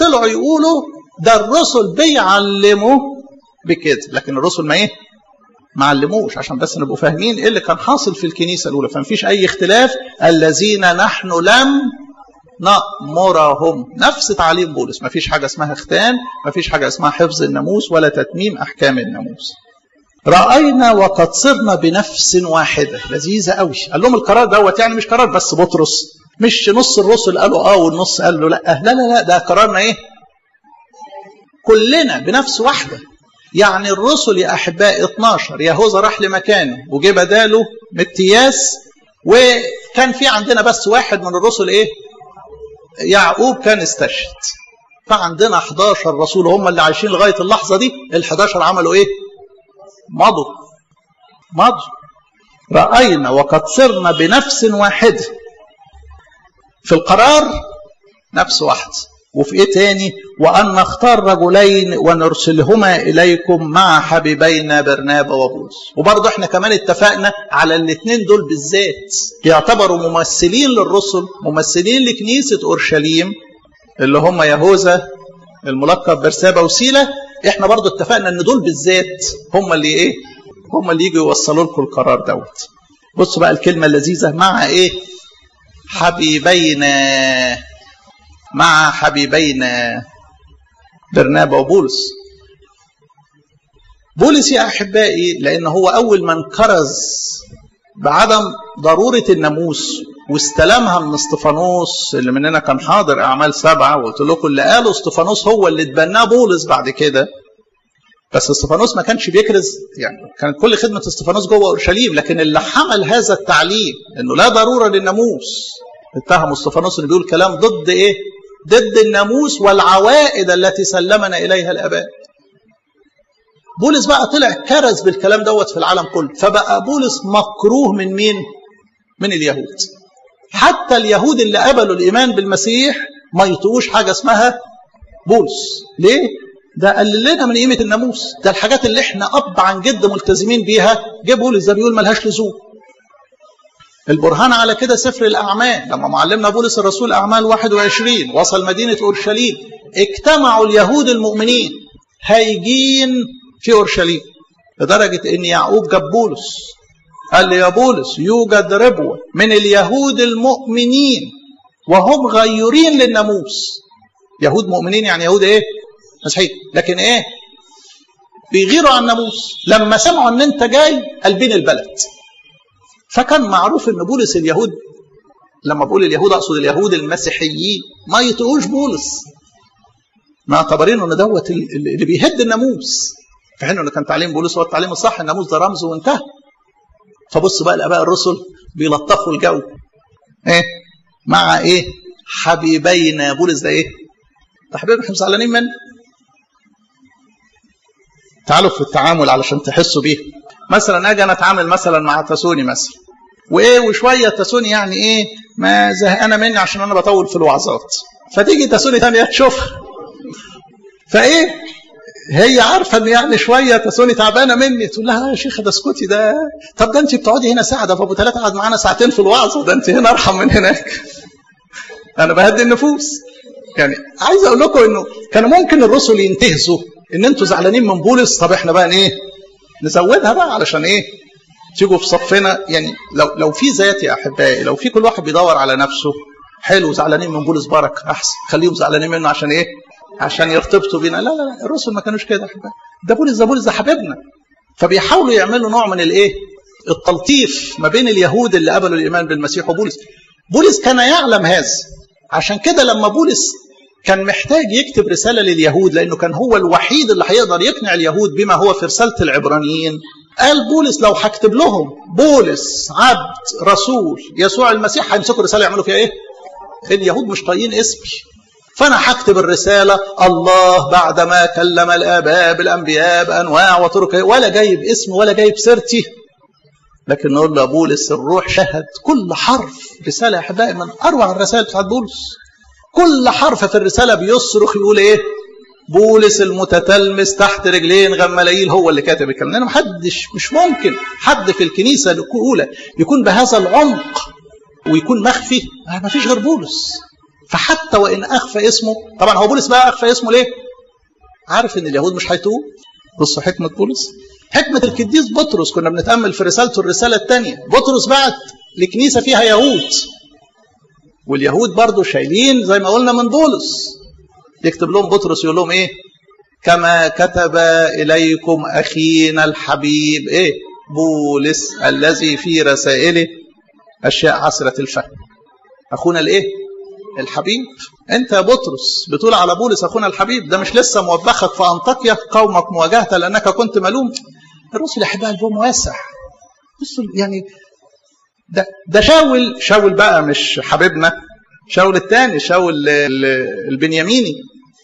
طلعوا يقولوا ده الرسل بيعلموا بكده لكن الرسل ما ايه ما علموش عشان بس نبقوا فاهمين ايه اللي كان حاصل في الكنيسه الاولى فمفيش اي اختلاف الذين نحن لم نأمرهم نفس تعليم بولس مفيش حاجه اسمها ختان مفيش حاجه اسمها حفظ الناموس ولا تتميم احكام الناموس رأينا وقد صرنا بنفس واحدة لذيذة قوي قال لهم القرار دوت يعني مش قرار بس بطرس مش نص الرسل قالوا اه والنص قال له لا لا لا لا ده قرارنا ايه كلنا بنفس واحدة يعني الرسل يا أحباء 12 يهوذا راح لمكانه وجه بداله متياس وكان في عندنا بس واحد من الرسل ايه يعقوب كان استشهد فعندنا 11 رسول هم اللي عايشين لغاية اللحظة دي ال 11 عملوا ايه مضوا مضوا رأينا وقد صرنا بنفس واحدة في القرار نفس واحد وفي ايه تاني وان نختار رجلين ونرسلهما اليكم مع حبيبينا برنابا وبولس وبرضه احنا كمان اتفقنا على الاثنين دول بالذات يعتبروا ممثلين للرسل ممثلين لكنيسه اورشليم اللي هم يهوذا الملقب برسابه وسيله احنا برضه اتفقنا ان دول بالذات هم اللي ايه هم اللي يجوا يوصلوا لكم القرار دوت بصوا بقى الكلمه اللذيذه مع ايه حبيبينا مع حبيبينا برنابا وبولس بولس يا احبائي لان هو اول من كرز بعدم ضروره الناموس واستلمها من استفانوس اللي مننا كان حاضر اعمال سبعه وقلت لكم اللي قاله استفانوس هو اللي اتبناه بولس بعد كده بس استفانوس ما كانش بيكرز يعني كانت كل خدمه استفانوس جوه اورشليم لكن اللي حمل هذا التعليم انه لا ضروره للناموس اتهم استفانوس انه بيقول كلام ضد ايه؟ ضد الناموس والعوائد التي سلمنا اليها الاباء. بولس بقى طلع كرز بالكلام دوت في العالم كله فبقى بولس مكروه من مين؟ من اليهود. حتى اليهود اللي قبلوا الايمان بالمسيح ما يطيقوش حاجه اسمها بولس. ليه؟ ده قلل لنا من قيمه الناموس، ده الحاجات اللي احنا اب عن جد ملتزمين بيها جه بولس ده بيقول ملهاش لزوم. البرهان على كده سفر الأعمال لما معلمنا بولس الرسول أعمال 21 وصل مدينة أورشليم اجتمعوا اليهود المؤمنين هايجين في أورشليم لدرجة إن يعقوب جاب بولس قال لي يا بولس يوجد ربوة من اليهود المؤمنين وهم غيورين للناموس يهود مؤمنين يعني يهود ايه مسيحيين لكن ايه بيغيروا عن الناموس لما سمعوا ان انت جاي قلبين البلد فكان معروف ان بولس اليهود لما بقول اليهود اقصد اليهود المسيحيين ما يطيقوش بولس معتبرين ان دوت اللي بيهد الناموس في حين انه كان تعليم بولس هو التعليم الصح الناموس ده رمز وانتهى فبص بقى الاباء الرسل بيلطفوا الجو ايه مع ايه حبيبينا بولس ده ايه ده حبيبنا احنا زعلانين منه تعالوا في التعامل علشان تحسوا بيه مثلا اجي انا اتعامل مثلا مع تسوني مثلا وايه وشويه تسوني يعني ايه ما زهقانه مني عشان انا بطول في الوعظات فتيجي تسوني ثانيه تشوفها فايه هي عارفه ان يعني شويه تسوني تعبانه مني تقول لها يا شيخه ده اسكتي ده طب ده انت بتقعدي هنا ساعه ده ابو ثلاثه قعد معانا ساعتين في الوعظه ده انت هنا ارحم من هناك انا بهدي النفوس يعني عايز اقول لكم انه كان ممكن الرسل ينتهزوا ان انتوا زعلانين من بولس طب احنا بقى ايه نزودها بقى علشان ايه تيجوا في صفنا يعني لو لو في ذات يا احبائي لو في كل واحد بيدور على نفسه حلو زعلانين من بولس برك احسن خليهم زعلانين منه عشان ايه عشان يرتبطوا بينا لا لا لا الرسل ما كانوش كده احبائي ده بولس ده بولس ده حبيبنا فبيحاولوا يعملوا نوع من الايه التلطيف ما بين اليهود اللي قبلوا الايمان بالمسيح وبولس بولس كان يعلم هذا عشان كده لما بولس كان محتاج يكتب رسالة لليهود لأنه كان هو الوحيد اللي هيقدر يقنع اليهود بما هو في رسالة العبرانيين قال بولس لو هكتب لهم بولس عبد رسول يسوع المسيح هيمسكوا الرسالة يعملوا فيها ايه؟ اليهود مش طايقين اسمي فأنا هكتب الرسالة الله بعدما كلم الآباء بالأنبياء بأنواع وطرق ولا جايب اسم ولا جايب سيرتي لكن نقول له بولس الروح شهد كل حرف رسالة يا أحبائي من أروع الرسائل بتاعت بولس كل حرف في الرسالة بيصرخ يقول إيه بولس المتتلمس تحت رجلين غماليل هو اللي كاتب الكلام لأنه محدش مش ممكن حد في الكنيسة الأولى يكون بهذا العمق ويكون مخفي ما فيش غير بولس فحتى وان اخفى اسمه طبعا هو بولس بقى اخفى اسمه ليه عارف ان اليهود مش هيتوب بصوا حكمه بولس حكمه القديس بطرس كنا بنتامل في رسالته الرساله الثانيه بطرس بعت لكنيسه فيها يهود واليهود برضو شايلين زي ما قلنا من بولس يكتب لهم بطرس يقول لهم ايه كما كتب اليكم اخينا الحبيب ايه بولس الذي في رسائله اشياء عسره الفهم اخونا الايه الحبيب انت يا بطرس بتقول على بولس اخونا الحبيب ده مش لسه موبخك في انطاكيا قومك مواجهه لانك كنت ملوم الرسل يا احبائي قلبهم واسع بصوا يعني ده ده شاول شاول بقى مش حبيبنا شاول الثاني شاول البنياميني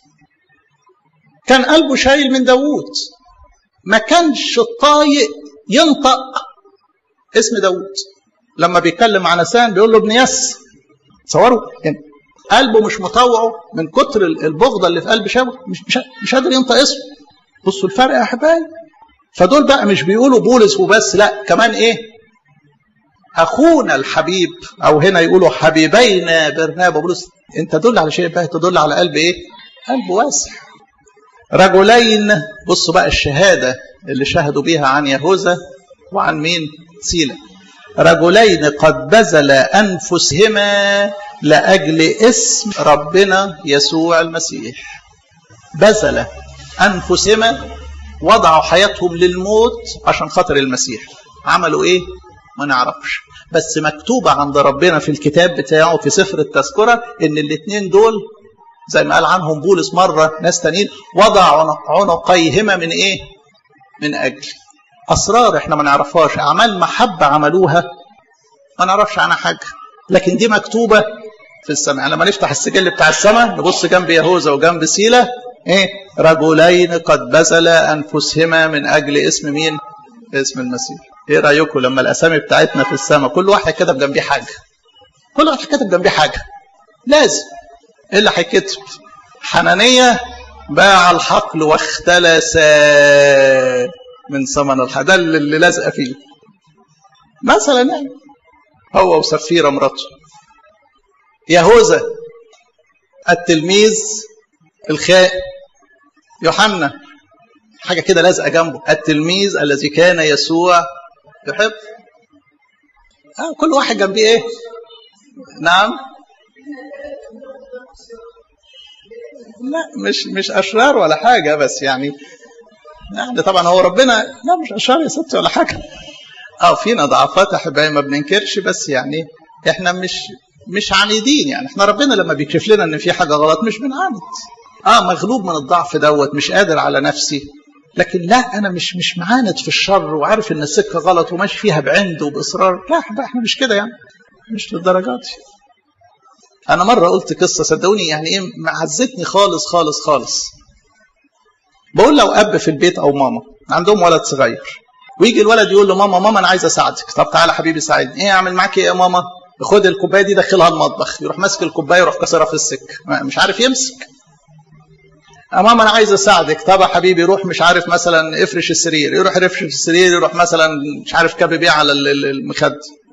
كان قلبه شايل من داوود ما كانش طايق ينطق اسم داوود لما بيتكلم مع نسان بيقول له ابن يس تصوروا يعني قلبه مش مطوعه من كتر البغضة اللي في قلب شاول مش مش, مش قادر ينطق اسمه بصوا الفرق يا احبائي فدول بقى مش بيقولوا بولس وبس لا كمان ايه اخونا الحبيب او هنا يقولوا حبيبينا برنابا وبولس انت تدل على شيء بقى تدل على قلب ايه قلب واسع رجلين بصوا بقى الشهاده اللي شهدوا بيها عن يهوذا وعن مين سيلا رجلين قد بذل انفسهما لاجل اسم ربنا يسوع المسيح بذل انفسهما وضعوا حياتهم للموت عشان خاطر المسيح عملوا ايه ما نعرفش بس مكتوبة عند ربنا في الكتاب بتاعه في سفر التذكرة ان الاثنين دول زي ما قال عنهم بولس مرة ناس تانيين وضعوا عنقيهما من ايه من اجل اسرار احنا ما نعرفهاش اعمال محبة عملوها ما نعرفش عنها حاجة لكن دي مكتوبة في السماء يعني لما نفتح السجل بتاع السماء نبص جنب يهوذا وجنب سيلة ايه رجلين قد بذل انفسهما من اجل اسم مين اسم المسيح ايه رايكم لما الاسامي بتاعتنا في السماء كل واحد كتب جنبيه حاجه كل واحد كتب جنبيه حاجه لازم ايه اللي هيكتب حنانيه باع الحقل واختلس من ثمن الحق ده اللي لازقه فيه مثلا يعني هو وسفيره مراته يهوذا التلميذ الخائن يوحنا حاجه كده لازقه جنبه التلميذ الذي كان يسوع يحب آه كل واحد جنبيه ايه نعم لا مش مش اشرار ولا حاجه بس يعني يعني طبعا هو ربنا لا مش اشرار يا ستي ولا حاجه اه فينا ضعفات احبائي ما بننكرش بس يعني احنا مش مش عنيدين يعني احنا ربنا لما بيكشف لنا ان في حاجه غلط مش بنعاند اه مغلوب من الضعف دوت مش قادر على نفسي لكن لا انا مش مش معاند في الشر وعارف ان السكه غلط وماشي فيها بعند وباصرار لا احنا مش كده يعني مش للدرجات دي انا مره قلت قصه صدقوني يعني ايه معزتني خالص خالص خالص بقول لو اب في البيت او ماما عندهم ولد صغير ويجي الولد يقول له ماما ماما انا عايز اساعدك طب تعالى حبيبي ساعدني ايه اعمل معاك ايه يا ماما خد الكوبايه دي دخلها المطبخ يروح ماسك الكوبايه يروح كسرها في السك مش عارف يمسك ماما انا عايز اساعدك طب يا حبيبي روح مش عارف مثلا افرش السرير يروح يفرش السرير يروح مثلا مش عارف كب بيه على المخد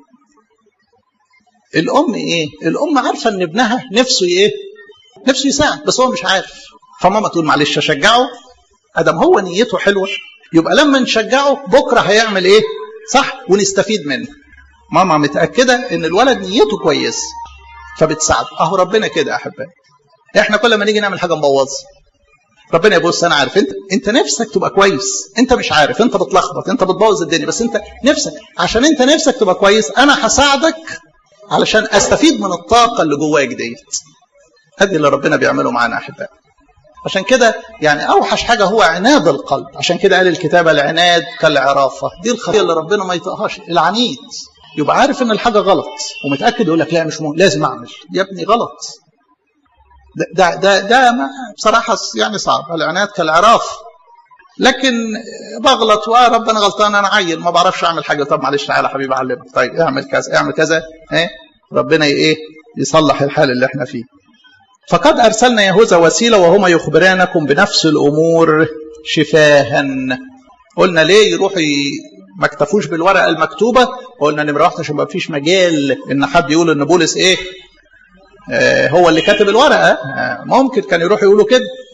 الام ايه الام عارفه ان ابنها نفسه ايه نفسه يساعد بس هو مش عارف فماما تقول معلش اشجعه ادم هو نيته حلوه يبقى لما نشجعه بكره هيعمل ايه صح ونستفيد منه ماما متاكده ان الولد نيته كويس فبتساعده اهو ربنا كده يا احبائي احنا كل ما نيجي نعمل حاجه نبوظها ربنا يبص انا عارف انت انت نفسك تبقى كويس انت مش عارف انت بتلخبط انت بتبوظ الدنيا بس انت نفسك عشان انت نفسك تبقى كويس انا هساعدك علشان استفيد من الطاقه اللي جواك ديت هذه اللي ربنا بيعمله معانا احبائي عشان كده يعني اوحش حاجه هو عناد القلب عشان كده قال الكتاب العناد كالعرافه دي الخطيه اللي ربنا ما يطقهاش العنيد يبقى عارف ان الحاجه غلط ومتاكد يقول لك لا مش مهم لازم اعمل يا ابني غلط ده ده ده بصراحه يعني صعب العناد كالعراف لكن بغلط وربنا غلطان انا عيل ما بعرفش اعمل حاجه طب معلش تعالى حبيبي اعلمك طيب اعمل كذا اعمل كذا ايه ربنا ايه يصلح الحال اللي احنا فيه فقد ارسلنا يهوذا وسيله وهما يخبرانكم بنفس الامور شفاها قلنا ليه يروحوا ما اكتفوش بالورقه المكتوبه قلنا نمره واحده عشان ما فيش مجال ان حد يقول ان بولس ايه هو اللي كاتب الورقه ممكن كان يروح يقولوا كده